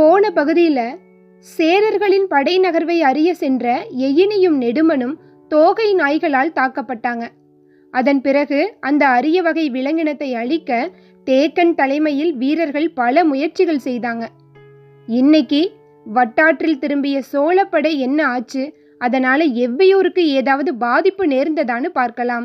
போன பகுதியில் சேரர்களின் படை நகர்வை அறிய சென்ற எயினியும் நெடுமனும் தோகை நாய்களால் தாக்கப்பட்டாங்க அதன் பிறகு அந்த அரிய வகை விலங்கினத்தை அழிக்க தேக்கன் தலைமையில் வீரர்கள் பல முயற்சிகள் செய்தாங்க இன்னைக்கு வட்டாற்றில் திரும்பிய சோழப்படை என்ன ஆச்சு அதனால எவ்வையூருக்கு ஏதாவது பாதிப்பு நேர்ந்ததான்னு பார்க்கலாம்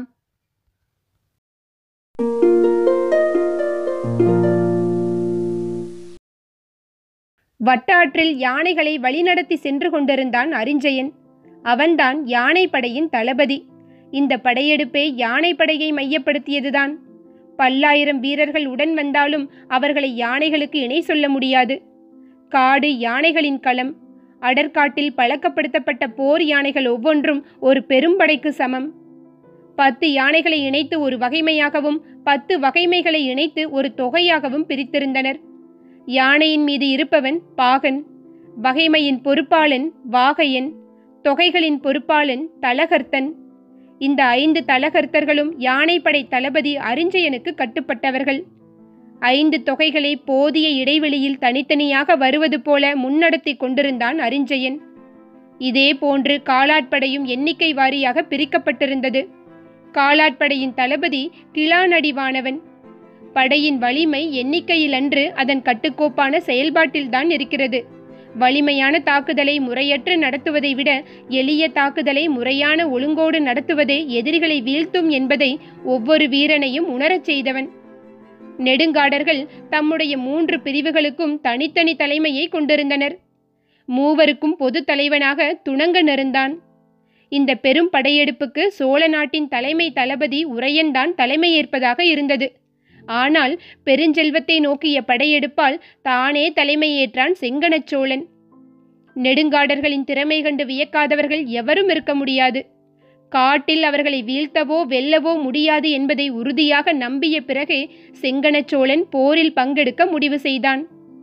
வட்டாற்றில் யானைகளை வழிநடத்தி சென்று கொண்டிருந்தான் அரிஞ்சயன் அவன்தான் யானை படையின் தளபதி இந்த படையெடுப்பே யானை படையை மையப்படுத்தியதுதான் பல்லாயிரம் வீரர்கள் உடன் வந்தாலும் அவர்களை யானைகளுக்கு இணை சொல்ல முடியாது காடு யானைகளின் களம் அடற்காட்டில் பழக்கப்படுத்தப்பட்ட போர் யானைகள் ஒவ்வொன்றும் ஒரு பெரும்படைக்கு சமம் பத்து யானைகளை இணைத்து ஒரு வகைமையாகவும் பத்து வகைமைகளை இணைத்து ஒரு தொகையாகவும் பிரித்திருந்தனர் யானையின் மீது இருப்பவன் பாகன் வகைமையின் பொறுப்பாளன் வாகையன் தொகைகளின் பொறுப்பாளன் தலகர்த்தன் இந்த ஐந்து தலகர்த்தர்களும் யானைப்படை தளபதி அரிஞ்சயனுக்கு கட்டுப்பட்டவர்கள் ஐந்து தொகைகளை போதிய இடைவெளியில் தனித்தனியாக வருவது போல முன்னடத்தி கொண்டிருந்தான் அரிஞ்சயன் இதே போன்று காலாட்படையும் எண்ணிக்கை வாரியாக பிரிக்கப்பட்டிருந்தது காலாட்படையின் தளபதி கிளாநடிவானவன் படையின் வலிமை எண்ணிக்கையில் அன்று அதன் கட்டுக்கோப்பான செயல்பாட்டில்தான் இருக்கிறது வலிமையான தாக்குதலை முறையற்று நடத்துவதை விட எளிய தாக்குதலை முறையான ஒழுங்கோடு நடத்துவதே எதிரிகளை வீழ்த்தும் என்பதை ஒவ்வொரு வீரனையும் உணரச் செய்தவன் நெடுங்காடர்கள் தம்முடைய மூன்று பிரிவுகளுக்கும் தனித்தனி தலைமையை கொண்டிருந்தனர் மூவருக்கும் பொது தலைவனாக துணங்கன் இருந்தான் இந்த பெரும் படையெடுப்புக்கு சோழ நாட்டின் தலைமை தளபதி உரையன்தான் தலைமையேற்பதாக இருந்தது ஆனால் பெருஞ்செல்வத்தை நோக்கிய படையெடுப்பால் தானே தலைமையேற்றான் செங்கணச் சோழன் நெடுங்காடர்களின் திறமை கண்டு வியக்காதவர்கள் எவரும் இருக்க முடியாது காட்டில் அவர்களை வீழ்த்தவோ வெல்லவோ முடியாது என்பதை உறுதியாக நம்பிய பிறகே செங்கணச் சோழன் போரில் பங்கெடுக்க முடிவு செய்தான்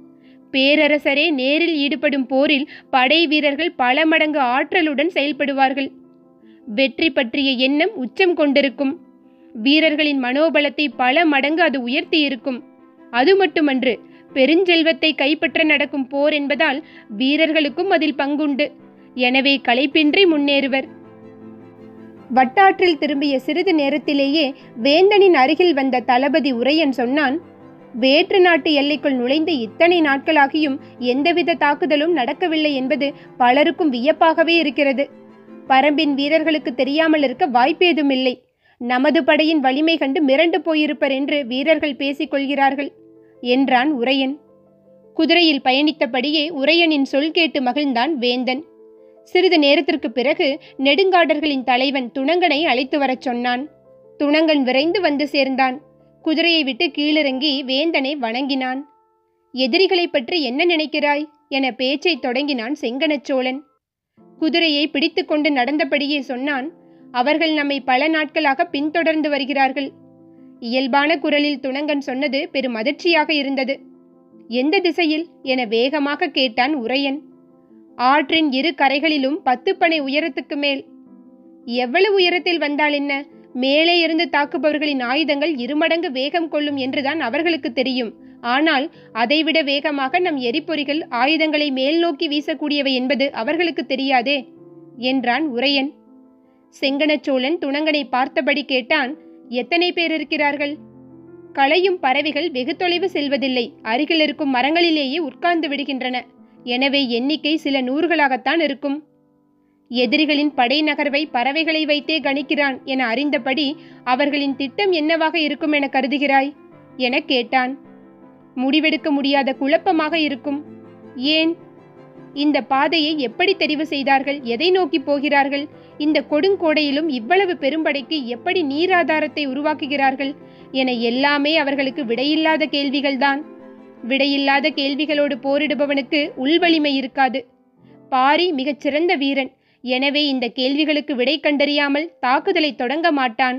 பேரரசரே நேரில் ஈடுபடும் போரில் படை வீரர்கள் பல மடங்கு ஆற்றலுடன் செயல்படுவார்கள் வெற்றி பற்றிய எண்ணம் உச்சம் கொண்டிருக்கும் வீரர்களின் மனோபலத்தை பல மடங்கு அது உயர்த்தி இருக்கும் அது மட்டுமன்று பெருஞ்செல்வத்தை கைப்பற்ற நடக்கும் போர் என்பதால் வீரர்களுக்கும் அதில் பங்குண்டு எனவே களைப்பின்றி முன்னேறுவர் வட்டாற்றில் திரும்பிய சிறிது நேரத்திலேயே வேந்தனின் அருகில் வந்த தளபதி உரையன் சொன்னான் வேற்று நாட்டு எல்லைக்குள் நுழைந்து இத்தனை நாட்களாகியும் எந்தவித தாக்குதலும் நடக்கவில்லை என்பது பலருக்கும் வியப்பாகவே இருக்கிறது பரம்பின் வீரர்களுக்கு தெரியாமல் இருக்க வாய்ப்பேதுமில்லை நமது படையின் வலிமை கண்டு மிரண்டு போயிருப்பர் என்று வீரர்கள் பேசிக் கொள்கிறார்கள் என்றான் உரையன் குதிரையில் பயணித்தபடியே உரையனின் சொல் கேட்டு மகிழ்ந்தான் வேந்தன் சிறிது நேரத்திற்கு பிறகு நெடுங்காடர்களின் தலைவன் துணங்கனை அழைத்து வரச் சொன்னான் துணங்கன் விரைந்து வந்து சேர்ந்தான் குதிரையை விட்டு கீழிறங்கி வேந்தனை வணங்கினான் எதிரிகளைப் பற்றி என்ன நினைக்கிறாய் என பேச்சைத் தொடங்கினான் செங்கணச் சோழன் குதிரையை பிடித்துக்கொண்டு நடந்தபடியே சொன்னான் அவர்கள் நம்மை பல நாட்களாக பின்தொடர்ந்து வருகிறார்கள் இயல்பான குரலில் துணங்கன் சொன்னது பெரும் அதிர்ச்சியாக இருந்தது எந்த திசையில் என வேகமாக கேட்டான் உரையன் ஆற்றின் இரு கரைகளிலும் பத்து பனை உயரத்துக்கு மேல் எவ்வளவு உயரத்தில் வந்தால் என்ன மேலே இருந்து தாக்குபவர்களின் ஆயுதங்கள் இருமடங்கு வேகம் கொள்ளும் என்றுதான் அவர்களுக்கு தெரியும் ஆனால் அதைவிட வேகமாக நம் எரிபொறிகள் ஆயுதங்களை மேல் நோக்கி வீசக்கூடியவை என்பது அவர்களுக்கு தெரியாதே என்றான் உரையன் செங்கணச்சோழன் துணங்கனை பார்த்தபடி கேட்டான் எத்தனை பேர் இருக்கிறார்கள் களையும் பறவைகள் வெகு தொலைவு செல்வதில்லை அருகில் இருக்கும் மரங்களிலேயே உட்கார்ந்து விடுகின்றன எனவே எண்ணிக்கை சில நூறுகளாகத்தான் இருக்கும் எதிரிகளின் படை நகர்வை பறவைகளை வைத்தே கணிக்கிறான் என அறிந்தபடி அவர்களின் திட்டம் என்னவாக இருக்கும் என கருதுகிறாய் என கேட்டான் முடிவெடுக்க முடியாத குழப்பமாக இருக்கும் ஏன் இந்த பாதையை எப்படி தெரிவு செய்தார்கள் எதை நோக்கி போகிறார்கள் இந்த கொடுங்கோடையிலும் இவ்வளவு பெரும்படைக்கு எப்படி நீராதாரத்தை உருவாக்குகிறார்கள் என எல்லாமே அவர்களுக்கு விடையில்லாத கேள்விகள்தான் விடையில்லாத கேள்விகளோடு போரிடுபவனுக்கு உள்வலிமை இருக்காது பாரி மிகச் சிறந்த வீரன் எனவே இந்த கேள்விகளுக்கு விடை கண்டறியாமல் தாக்குதலை தொடங்க மாட்டான்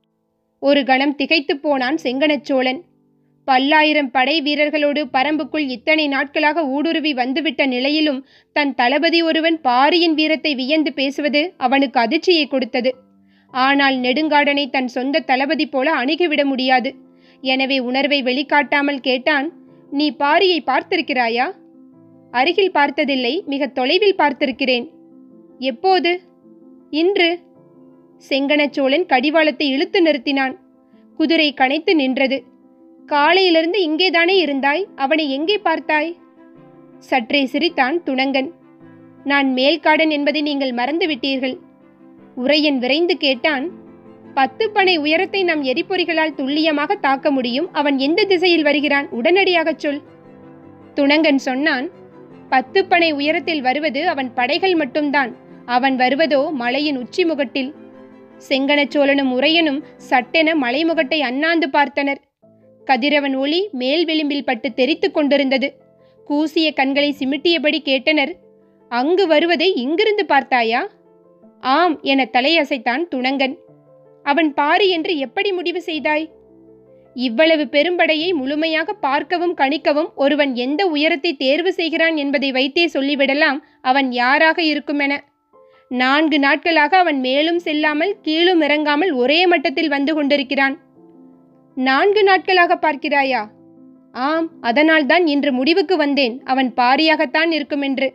ஒரு கணம் திகைத்துப் போனான் செங்கணச் சோழன் பல்லாயிரம் படை வீரர்களோடு பரம்புக்குள் இத்தனை நாட்களாக ஊடுருவி வந்துவிட்ட நிலையிலும் தன் தளபதி ஒருவன் பாரியின் வீரத்தை வியந்து பேசுவது அவனுக்கு அதிர்ச்சியை கொடுத்தது ஆனால் நெடுங்காடனை தன் சொந்த தளபதி போல அணுகிவிட முடியாது எனவே உணர்வை வெளிக்காட்டாமல் கேட்டான் நீ பாரியை பார்த்திருக்கிறாயா அருகில் பார்த்ததில்லை மிக தொலைவில் பார்த்திருக்கிறேன் எப்போது இன்று செங்கனச்சோழன் கடிவாளத்தை இழுத்து நிறுத்தினான் குதிரை கனைத்து நின்றது காலையிலிருந்து இங்கேதானே இருந்தாய் அவனை எங்கே பார்த்தாய் சற்றே சிரித்தான் துணங்கன் நான் மேல்காடன் என்பதை நீங்கள் மறந்து விட்டீர்கள் உரையன் விரைந்து கேட்டான் பத்து பனை உயரத்தை நம் எரிபொறிகளால் துல்லியமாக தாக்க முடியும் அவன் எந்த திசையில் வருகிறான் உடனடியாகச் சொல் துணங்கன் சொன்னான் பத்து பனை உயரத்தில் வருவது அவன் படைகள் மட்டும்தான் அவன் வருவதோ மலையின் உச்சி முகட்டில் செங்கனச்சோழனும் உரையனும் சட்டென மலைமுகட்டை அண்ணாந்து பார்த்தனர் கதிரவன் ஒளி மேல் விளிம்பில் பட்டு தெரித்துக் கொண்டிருந்தது கூசிய கண்களை சிமிட்டியபடி கேட்டனர் அங்கு வருவதை இங்கிருந்து பார்த்தாயா ஆம் என தலையசைத்தான் துணங்கன் அவன் பாரி என்று எப்படி முடிவு செய்தாய் இவ்வளவு பெரும்படையை முழுமையாக பார்க்கவும் கணிக்கவும் ஒருவன் எந்த உயரத்தை தேர்வு செய்கிறான் என்பதை வைத்தே சொல்லிவிடலாம் அவன் யாராக இருக்குமென நான்கு நாட்களாக அவன் மேலும் செல்லாமல் கீழும் இறங்காமல் ஒரே மட்டத்தில் வந்து கொண்டிருக்கிறான் நான்கு நாட்களாக பார்க்கிறாயா ஆம் அதனால்தான் இன்று முடிவுக்கு வந்தேன் அவன் பாரியாகத்தான் இருக்குமென்று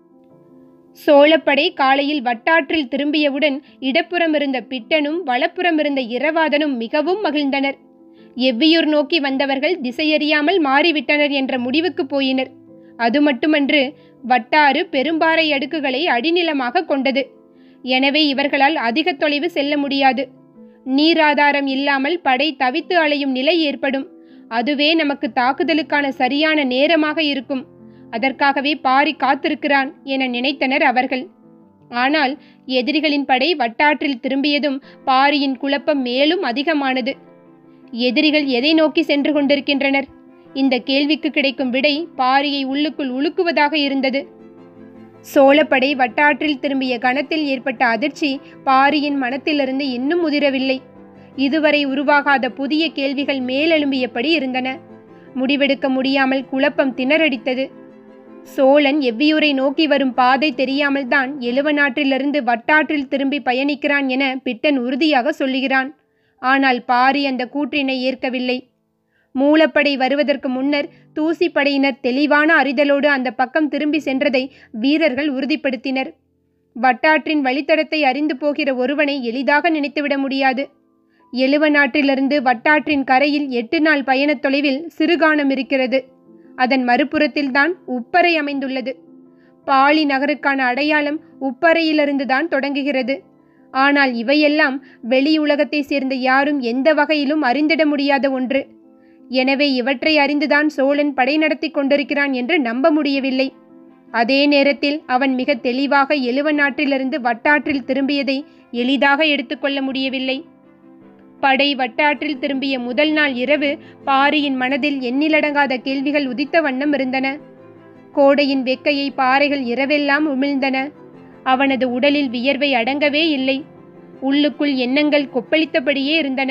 சோழப்படை காலையில் வட்டாற்றில் திரும்பியவுடன் இடப்புறம் இருந்த பிட்டனும் வலப்புறம் இருந்த இரவாதனும் மிகவும் மகிழ்ந்தனர் எவ்வியூர் நோக்கி வந்தவர்கள் திசையறியாமல் மாறிவிட்டனர் என்ற முடிவுக்கு போயினர் அது மட்டுமன்று வட்டாறு பெரும்பாறை அடுக்குகளை அடிநிலமாக கொண்டது எனவே இவர்களால் அதிக தொலைவு செல்ல முடியாது நீராதாரம் இல்லாமல் படை தவித்து அலையும் நிலை ஏற்படும் அதுவே நமக்கு தாக்குதலுக்கான சரியான நேரமாக இருக்கும் அதற்காகவே பாரி காத்திருக்கிறான் என நினைத்தனர் அவர்கள் ஆனால் எதிரிகளின் படை வட்டாற்றில் திரும்பியதும் பாரியின் குழப்பம் மேலும் அதிகமானது எதிரிகள் எதை நோக்கி சென்று கொண்டிருக்கின்றனர் இந்த கேள்விக்கு கிடைக்கும் விடை பாரியை உள்ளுக்குள் உலுக்குவதாக இருந்தது சோழப்படை வட்டாற்றில் திரும்பிய கணத்தில் ஏற்பட்ட அதிர்ச்சி பாரியின் மனத்திலிருந்து இன்னும் முதிரவில்லை இதுவரை உருவாகாத புதிய கேள்விகள் மேலெழும்பியபடி இருந்தன முடிவெடுக்க முடியாமல் குழப்பம் திணறடித்தது சோழன் எவ்வியூரை நோக்கி வரும் பாதை தெரியாமல் தான் எழுவநாட்டிலிருந்து வட்டாற்றில் திரும்பி பயணிக்கிறான் என பிட்டன் உறுதியாக சொல்லுகிறான் ஆனால் பாரி அந்த கூற்றினை ஏற்கவில்லை மூலப்படை வருவதற்கு முன்னர் தூசிப்படையினர் தெளிவான அறிதலோடு அந்த பக்கம் திரும்பி சென்றதை வீரர்கள் உறுதிப்படுத்தினர் வட்டாற்றின் வழித்தடத்தை அறிந்து போகிற ஒருவனை எளிதாக நினைத்துவிட முடியாது எழுவ நாட்டிலிருந்து வட்டாற்றின் கரையில் எட்டு நாள் பயணத் தொலைவில் சிறுகானம் இருக்கிறது அதன் மறுபுறத்தில்தான் உப்பரை அமைந்துள்ளது பாலி நகருக்கான அடையாளம் உப்பரையிலிருந்துதான் தொடங்குகிறது ஆனால் இவையெல்லாம் வெளி உலகத்தை சேர்ந்த யாரும் எந்த வகையிலும் அறிந்திட முடியாத ஒன்று எனவே இவற்றை அறிந்துதான் சோழன் படை நடத்தி கொண்டிருக்கிறான் என்று நம்ப முடியவில்லை அதே நேரத்தில் அவன் மிக தெளிவாக எழுவ நாட்டிலிருந்து வட்டாற்றில் திரும்பியதை எளிதாக எடுத்துக்கொள்ள முடியவில்லை படை வட்டாற்றில் திரும்பிய முதல் நாள் இரவு பாரியின் மனதில் எண்ணிலடங்காத கேள்விகள் உதித்த வண்ணம் இருந்தன கோடையின் வெக்கையை பாறைகள் இரவெல்லாம் உமிழ்ந்தன அவனது உடலில் வியர்வை அடங்கவே இல்லை உள்ளுக்குள் எண்ணங்கள் கொப்பளித்தபடியே இருந்தன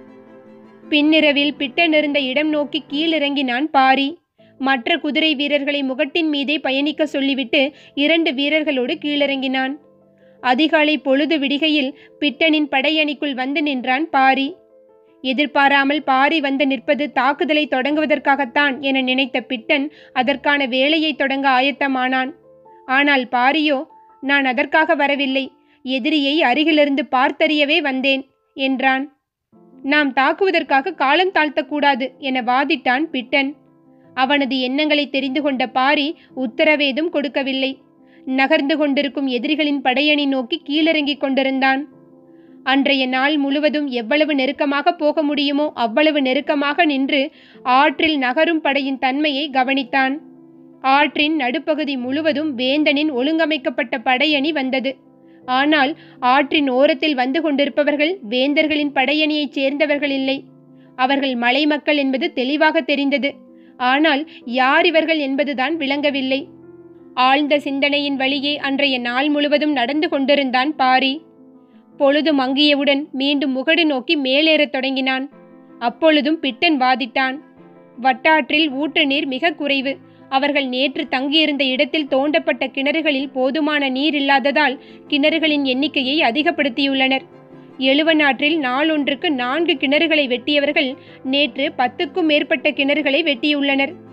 பின்னிரவில் பிட்டனிருந்த இடம் நோக்கி கீழிறங்கினான் பாரி மற்ற குதிரை வீரர்களை முகட்டின் மீதே பயணிக்க சொல்லிவிட்டு இரண்டு வீரர்களோடு கீழிறங்கினான் அதிகாலை பொழுது விடிகையில் பிட்டனின் படையணிக்குள் வந்து நின்றான் பாரி எதிர்பாராமல் பாரி வந்து நிற்பது தாக்குதலை தொடங்குவதற்காகத்தான் என நினைத்த பிட்டன் அதற்கான வேலையை தொடங்க ஆயத்தமானான் ஆனால் பாரியோ நான் அதற்காக வரவில்லை எதிரியை அருகிலிருந்து பார்த்தறியவே வந்தேன் என்றான் நாம் தாக்குவதற்காக காலம் தாழ்த்தக்கூடாது என வாதிட்டான் பிட்டன் அவனது எண்ணங்களை தெரிந்து கொண்ட பாரி உத்தரவேதும் கொடுக்கவில்லை நகர்ந்து கொண்டிருக்கும் எதிரிகளின் படையணி நோக்கி கீழிறங்கிக் கொண்டிருந்தான் அன்றைய நாள் முழுவதும் எவ்வளவு நெருக்கமாக போக முடியுமோ அவ்வளவு நெருக்கமாக நின்று ஆற்றில் நகரும் படையின் தன்மையை கவனித்தான் ஆற்றின் நடுப்பகுதி முழுவதும் வேந்தனின் ஒழுங்கமைக்கப்பட்ட படையணி வந்தது ஆனால் ஆற்றின் ஓரத்தில் வந்து கொண்டிருப்பவர்கள் வேந்தர்களின் படையணியைச் சேர்ந்தவர்கள் இல்லை அவர்கள் மலை மக்கள் என்பது தெளிவாக தெரிந்தது ஆனால் யார் இவர்கள் என்பதுதான் விளங்கவில்லை ஆழ்ந்த சிந்தனையின் வழியே அன்றைய நாள் முழுவதும் நடந்து கொண்டிருந்தான் பாரி பொழுது மங்கியவுடன் மீண்டும் முகடு நோக்கி மேலேறத் தொடங்கினான் அப்பொழுதும் பிட்டன் வாதிட்டான் வட்டாற்றில் ஊற்று நீர் மிக குறைவு அவர்கள் நேற்று தங்கியிருந்த இடத்தில் தோண்டப்பட்ட கிணறுகளில் போதுமான நீர் இல்லாததால் கிணறுகளின் எண்ணிக்கையை அதிகப்படுத்தியுள்ளனர் எழுவநாற்றில் நாளொன்றுக்கு நான்கு கிணறுகளை வெட்டியவர்கள் நேற்று பத்துக்கும் மேற்பட்ட கிணறுகளை வெட்டியுள்ளனர்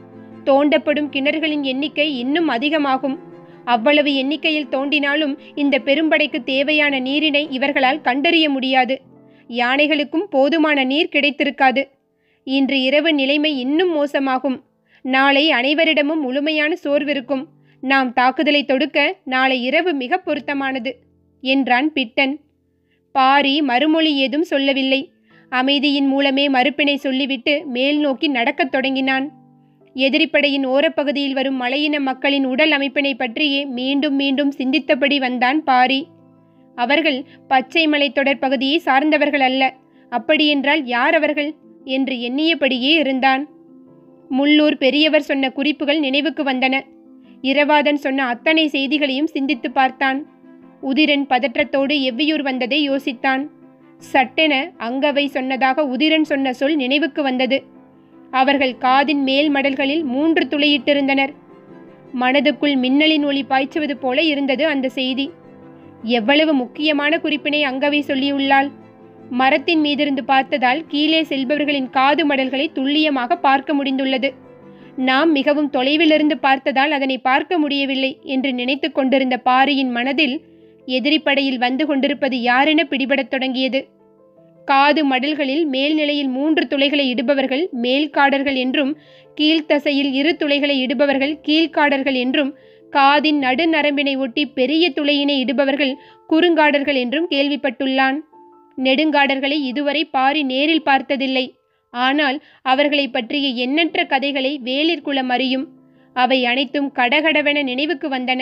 தோண்டப்படும் கிணறுகளின் எண்ணிக்கை இன்னும் அதிகமாகும் அவ்வளவு எண்ணிக்கையில் தோண்டினாலும் இந்த பெரும்படைக்கு தேவையான நீரினை இவர்களால் கண்டறிய முடியாது யானைகளுக்கும் போதுமான நீர் கிடைத்திருக்காது இன்று இரவு நிலைமை இன்னும் மோசமாகும் நாளை அனைவரிடமும் முழுமையான சோர்விருக்கும் நாம் தாக்குதலை தொடுக்க நாளை இரவு மிக பொருத்தமானது என்றான் பிட்டன் பாரி மறுமொழி ஏதும் சொல்லவில்லை அமைதியின் மூலமே மறுப்பினை சொல்லிவிட்டு மேல் நோக்கி நடக்கத் தொடங்கினான் எதிரிப்படையின் ஓரப்பகுதியில் வரும் மலையின மக்களின் உடல் அமைப்பினை பற்றியே மீண்டும் மீண்டும் சிந்தித்தபடி வந்தான் பாரி அவர்கள் பச்சை மலைத்தொடர் பகுதியை சார்ந்தவர்கள் அல்ல அப்படியென்றால் யார் அவர்கள் என்று எண்ணியபடியே இருந்தான் முள்ளூர் பெரியவர் சொன்ன குறிப்புகள் நினைவுக்கு வந்தன இரவாதன் சொன்ன அத்தனை செய்திகளையும் சிந்தித்து பார்த்தான் உதிரன் பதற்றத்தோடு எவ்வியூர் வந்ததை யோசித்தான் சட்டென அங்கவை சொன்னதாக உதிரன் சொன்ன சொல் நினைவுக்கு வந்தது அவர்கள் காதின் மேல் மடல்களில் மூன்று துளையிட்டிருந்தனர் மனதுக்குள் மின்னலின் ஒளி பாய்ச்சுவது போல இருந்தது அந்த செய்தி எவ்வளவு முக்கியமான குறிப்பினை அங்கவை சொல்லியுள்ளாள் மரத்தின் மீதிருந்து பார்த்ததால் கீழே செல்பவர்களின் காது மடல்களை துல்லியமாக பார்க்க முடிந்துள்ளது நாம் மிகவும் தொலைவிலிருந்து பார்த்ததால் அதனை பார்க்க முடியவில்லை என்று நினைத்து கொண்டிருந்த பாரியின் மனதில் எதிரிப்படையில் வந்து கொண்டிருப்பது யாரென பிடிபடத் தொடங்கியது காது மடல்களில் மேல்நிலையில் மூன்று துளைகளை இடுபவர்கள் மேல்காடர்கள் என்றும் கீழ்த்தசையில் இரு துளைகளை இடுபவர்கள் கீழ்காடர்கள் என்றும் காதின் நடுநரம்பினை ஒட்டி பெரிய துளையினை இடுபவர்கள் குறுங்காடர்கள் என்றும் கேள்விப்பட்டுள்ளான் நெடுங்காடர்களை இதுவரை பாரி நேரில் பார்த்ததில்லை ஆனால் அவர்களை பற்றிய எண்ணற்ற கதைகளை வேளிர்குலம் அறியும் அவை அனைத்தும் கடகடவென நினைவுக்கு வந்தன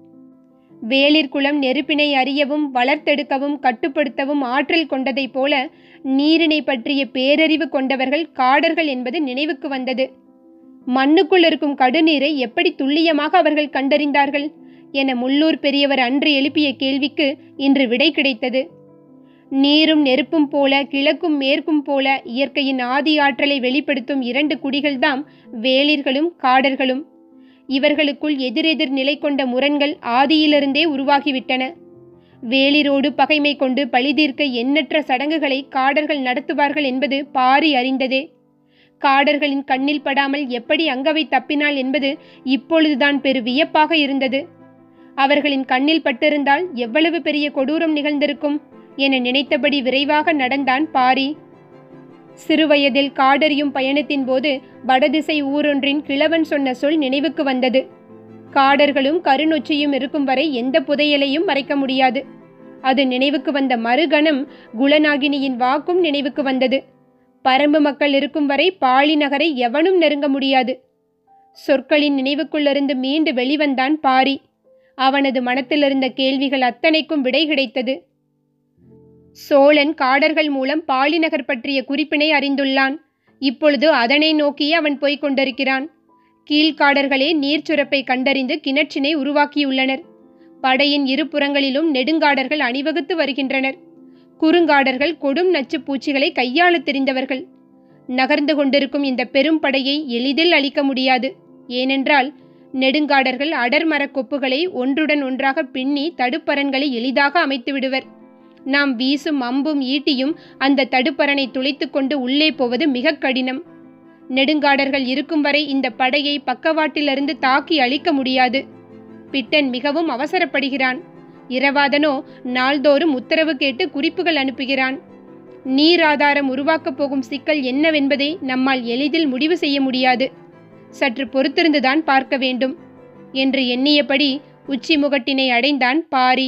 வேளிர்குலம் நெருப்பினை அறியவும் வளர்த்தெடுக்கவும் கட்டுப்படுத்தவும் ஆற்றல் கொண்டதைப் போல நீரினை பற்றிய பேரறிவு கொண்டவர்கள் காடர்கள் என்பது நினைவுக்கு வந்தது மண்ணுக்குள் இருக்கும் கடுநீரை எப்படி துல்லியமாக அவர்கள் கண்டறிந்தார்கள் என முள்ளூர் பெரியவர் அன்று எழுப்பிய கேள்விக்கு இன்று விடை கிடைத்தது நீரும் நெருப்பும் போல கிழக்கும் மேற்கும் போல இயற்கையின் ஆதி ஆற்றலை வெளிப்படுத்தும் இரண்டு குடிகள்தாம் வேளிர்களும் காடர்களும் இவர்களுக்குள் எதிரெதிர் நிலை கொண்ட முரண்கள் ஆதியிலிருந்தே உருவாகிவிட்டன வேளிரோடு பகைமை கொண்டு பழிதீர்க்க எண்ணற்ற சடங்குகளை காடர்கள் நடத்துவார்கள் என்பது பாரி அறிந்ததே காடர்களின் கண்ணில் படாமல் எப்படி அங்கவை தப்பினாள் என்பது இப்பொழுதுதான் பெரு வியப்பாக இருந்தது அவர்களின் கண்ணில் பட்டிருந்தால் எவ்வளவு பெரிய கொடூரம் நிகழ்ந்திருக்கும் என நினைத்தபடி விரைவாக நடந்தான் பாரி சிறுவயதில் காடறியும் பயணத்தின் போது வடதிசை ஊரொன்றின் கிழவன் சொன்ன சொல் நினைவுக்கு வந்தது காடர்களும் கருநொச்சியும் இருக்கும் வரை எந்த புதையலையும் மறைக்க முடியாது அது நினைவுக்கு வந்த மறுகணம் குலநாகினியின் வாக்கும் நினைவுக்கு வந்தது பரம்பு மக்கள் இருக்கும் வரை பாலி நகரை எவனும் நெருங்க முடியாது சொற்களின் நினைவுக்குள்ளிருந்து மீண்டு வெளிவந்தான் பாரி அவனது மனத்திலிருந்த கேள்விகள் அத்தனைக்கும் விடை கிடைத்தது சோழன் காடர்கள் மூலம் பாலிநகர் பற்றிய குறிப்பினை அறிந்துள்ளான் இப்பொழுது அதனை நோக்கியே அவன் போய்க் கொண்டிருக்கிறான் கீழ்காடர்களே நீர் சுரப்பை கண்டறிந்து கிணற்றினை உருவாக்கியுள்ளனர் படையின் இரு புறங்களிலும் நெடுங்காடர்கள் அணிவகுத்து வருகின்றனர் குறுங்காடர்கள் கொடும் நச்சுப் பூச்சிகளை கையாளத் தெரிந்தவர்கள் நகர்ந்து கொண்டிருக்கும் இந்த பெரும் படையை எளிதில் அழிக்க முடியாது ஏனென்றால் நெடுங்காடர்கள் அடர் மரக் கொப்புகளை ஒன்றுடன் ஒன்றாக பின்னி தடுப்பரன்களை எளிதாக அமைத்து விடுவர் நாம் வீசும் அம்பும் ஈட்டியும் அந்த தடுப்பரனை துளைத்துக் கொண்டு உள்ளே போவது மிக கடினம் நெடுங்காடர்கள் இருக்கும் வரை இந்த படையை பக்கவாட்டிலிருந்து தாக்கி அழிக்க முடியாது பிட்டன் மிகவும் அவசரப்படுகிறான் இரவாதனோ நாள்தோறும் உத்தரவு கேட்டு குறிப்புகள் அனுப்புகிறான் நீர் ஆதாரம் உருவாக்கப் போகும் சிக்கல் என்னவென்பதை நம்மால் எளிதில் முடிவு செய்ய முடியாது சற்று பொறுத்திருந்துதான் பார்க்க வேண்டும் என்று எண்ணியபடி உச்சி முகட்டினை அடைந்தான் பாரி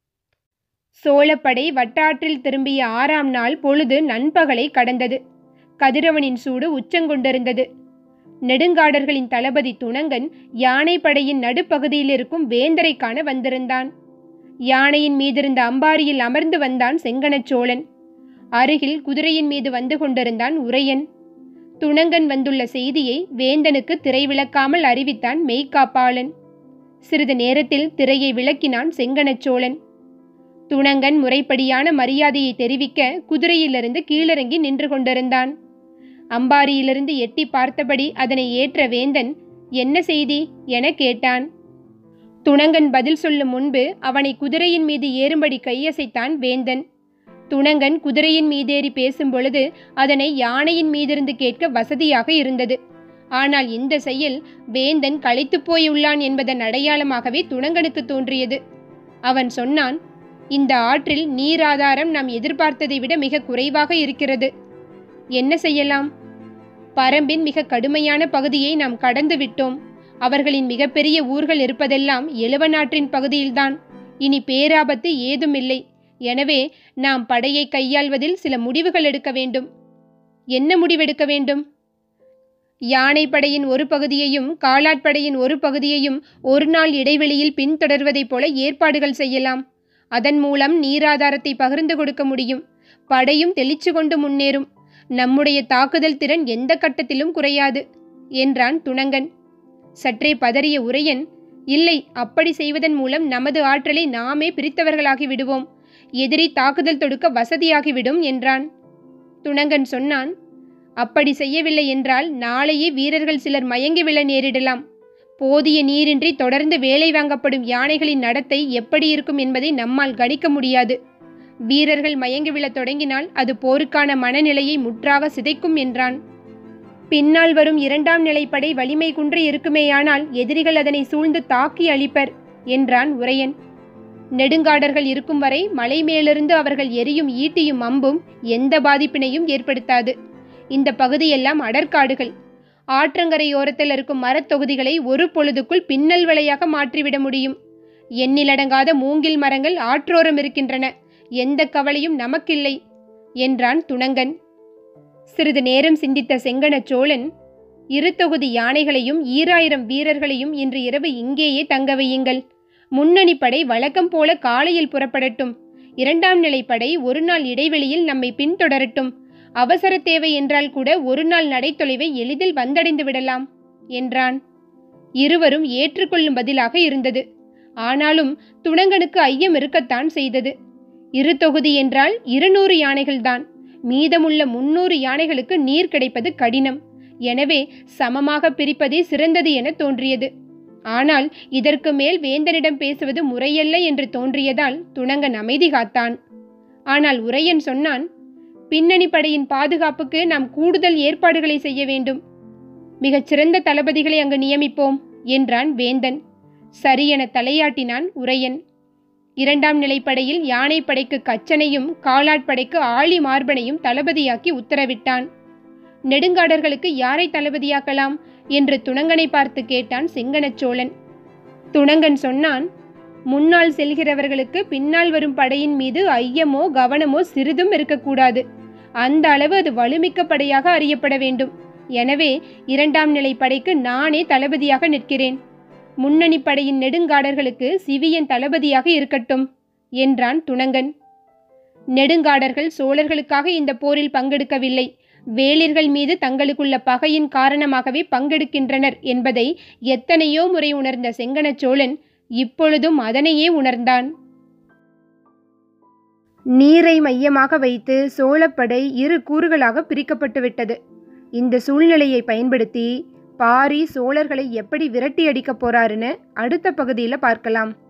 சோழப்படை வட்டாற்றில் திரும்பிய ஆறாம் நாள் பொழுது நண்பகலை கடந்தது கதிரவனின் சூடு உச்சங்கொண்டிருந்தது நெடுங்காடர்களின் தளபதி துணங்கன் யானை படையின் நடுப்பகுதியில் இருக்கும் வேந்தரை காண வந்திருந்தான் யானையின் மீதிருந்த அம்பாரியில் அமர்ந்து வந்தான் செங்கனச் சோழன் அருகில் குதிரையின் மீது வந்து கொண்டிருந்தான் உரையன் துணங்கன் வந்துள்ள செய்தியை வேந்தனுக்கு திரை விளக்காமல் அறிவித்தான் மெய்காப்பாளன் சிறிது நேரத்தில் திரையை விளக்கினான் செங்கனச் சோழன் துணங்கன் முறைப்படியான மரியாதையை தெரிவிக்க குதிரையிலிருந்து கீழிறங்கி நின்று கொண்டிருந்தான் அம்பாரியிலிருந்து எட்டி பார்த்தபடி அதனை ஏற்ற வேந்தன் என்ன செய்தி என கேட்டான் துணங்கன் பதில் சொல்லும் முன்பு அவனை குதிரையின் மீது ஏறும்படி கையசைத்தான் வேந்தன் துணங்கன் குதிரையின் மீதேறி பேசும் பொழுது அதனை யானையின் மீதிருந்து கேட்க வசதியாக இருந்தது ஆனால் இந்த செயல் வேந்தன் களைத்துப் போயுள்ளான் என்பதன் அடையாளமாகவே துணங்கனுக்கு தோன்றியது அவன் சொன்னான் இந்த ஆற்றில் நீராதாரம் நாம் எதிர்பார்த்ததை விட மிக குறைவாக இருக்கிறது என்ன செய்யலாம் பரம்பின் மிக கடுமையான பகுதியை நாம் கடந்து விட்டோம் அவர்களின் மிகப்பெரிய ஊர்கள் இருப்பதெல்லாம் எழுவநாற்றின் பகுதியில்தான் இனி பேராபத்து ஏதுமில்லை எனவே நாம் படையை கையாள்வதில் சில முடிவுகள் எடுக்க வேண்டும் என்ன முடிவெடுக்க வேண்டும் யானை படையின் ஒரு பகுதியையும் காலாட்படையின் ஒரு பகுதியையும் ஒரு நாள் இடைவெளியில் பின்தொடர்வதைப் போல ஏற்பாடுகள் செய்யலாம் அதன் மூலம் நீராதாரத்தை பகிர்ந்து கொடுக்க முடியும் படையும் தெளிச்சு கொண்டு முன்னேறும் நம்முடைய தாக்குதல் திறன் எந்த கட்டத்திலும் குறையாது என்றான் துணங்கன் சற்றே பதறிய உரையன் இல்லை அப்படி செய்வதன் மூலம் நமது ஆற்றலை நாமே பிரித்தவர்களாகி விடுவோம் எதிரி தாக்குதல் தொடுக்க வசதியாகிவிடும் என்றான் துணங்கன் சொன்னான் அப்படி செய்யவில்லை என்றால் நாளையே வீரர்கள் சிலர் மயங்கி விழ நேரிடலாம் போதிய நீரின்றி தொடர்ந்து வேலை வாங்கப்படும் யானைகளின் நடத்தை எப்படி இருக்கும் என்பதை நம்மால் கணிக்க முடியாது வீரர்கள் மயங்கி விழத் தொடங்கினால் அது போருக்கான மனநிலையை முற்றாக சிதைக்கும் என்றான் பின்னால் வரும் இரண்டாம் நிலைப்படை வலிமை குன்றி இருக்குமேயானால் எதிரிகள் அதனை சூழ்ந்து தாக்கி அழிப்பர் என்றான் உரையன் நெடுங்காடர்கள் இருக்கும் வரை மலை மேலிருந்து அவர்கள் எரியும் ஈட்டியும் அம்பும் எந்த பாதிப்பினையும் ஏற்படுத்தாது இந்த பகுதியெல்லாம் அடற்காடுகள் ஆற்றங்கரையோரத்தில் இருக்கும் மரத்தொகுதிகளை ஒரு பொழுதுக்குள் பின்னல் வலையாக மாற்றிவிட முடியும் எண்ணிலடங்காத மூங்கில் மரங்கள் ஆற்றோரம் இருக்கின்றன எந்த கவலையும் நமக்கில்லை என்றான் துணங்கன் சிறிது நேரம் சிந்தித்த செங்கன சோழன் இரு தொகுதி யானைகளையும் ஈராயிரம் வீரர்களையும் இன்று இரவு இங்கேயே தங்க வையுங்கள் முன்னணி படை வழக்கம் போல காலையில் புறப்படட்டும் இரண்டாம் நிலை படை ஒரு நாள் இடைவெளியில் நம்மை பின்தொடரட்டும் அவசர தேவை என்றால் கூட ஒரு நாள் நடைத்தொலைவை எளிதில் வந்தடைந்து விடலாம் என்றான் இருவரும் ஏற்றுக்கொள்ளும் பதிலாக இருந்தது ஆனாலும் துணங்கனுக்கு ஐயம் இருக்கத்தான் செய்தது இரு தொகுதி என்றால் இருநூறு யானைகள்தான் மீதமுள்ள முன்னூறு யானைகளுக்கு நீர் கிடைப்பது கடினம் எனவே சமமாக பிரிப்பதே சிறந்தது என தோன்றியது ஆனால் இதற்கு மேல் வேந்தனிடம் பேசுவது முறையல்ல என்று தோன்றியதால் துணங்கன் அமைதி காத்தான் ஆனால் உரையன் சொன்னான் பின்னணி படையின் பாதுகாப்புக்கு நாம் கூடுதல் ஏற்பாடுகளை செய்ய வேண்டும் மிகச் சிறந்த தளபதிகளை அங்கு நியமிப்போம் என்றான் வேந்தன் சரியென தலையாட்டினான் உரையன் இரண்டாம் நிலைப்படையில் யானைப்படைக்கு கச்சனையும் காலாட்படைக்கு ஆழி மார்பனையும் தளபதியாக்கி உத்தரவிட்டான் நெடுங்காடர்களுக்கு யாரை தளபதியாக்கலாம் என்று துணங்கனை பார்த்து கேட்டான் செங்கனச் சோழன் துணங்கன் சொன்னான் முன்னால் செல்கிறவர்களுக்கு பின்னால் வரும் படையின் மீது ஐயமோ கவனமோ சிறிதும் இருக்கக்கூடாது அந்த அளவு அது வலுமிக்க படையாக அறியப்பட வேண்டும் எனவே இரண்டாம் நிலை படைக்கு நானே தளபதியாக நிற்கிறேன் முன்னணி படையின் நெடுங்காடர்களுக்கு சிவியன் தளபதியாக இருக்கட்டும் என்றான் துணங்கன் நெடுங்காடர்கள் சோழர்களுக்காக இந்த போரில் பங்கெடுக்கவில்லை வேளிர்கள் மீது தங்களுக்குள்ள பகையின் காரணமாகவே பங்கெடுக்கின்றனர் என்பதை எத்தனையோ முறை உணர்ந்த செங்கனச் சோழன் இப்பொழுதும் அதனையே உணர்ந்தான் நீரை மையமாக வைத்து சோழப்படை இரு கூறுகளாக பிரிக்கப்பட்டு விட்டது இந்த சூழ்நிலையை பயன்படுத்தி பாரி சோழர்களை எப்படி விரட்டி அடிக்க போறாருன்னு அடுத்த பகுதியில் பார்க்கலாம்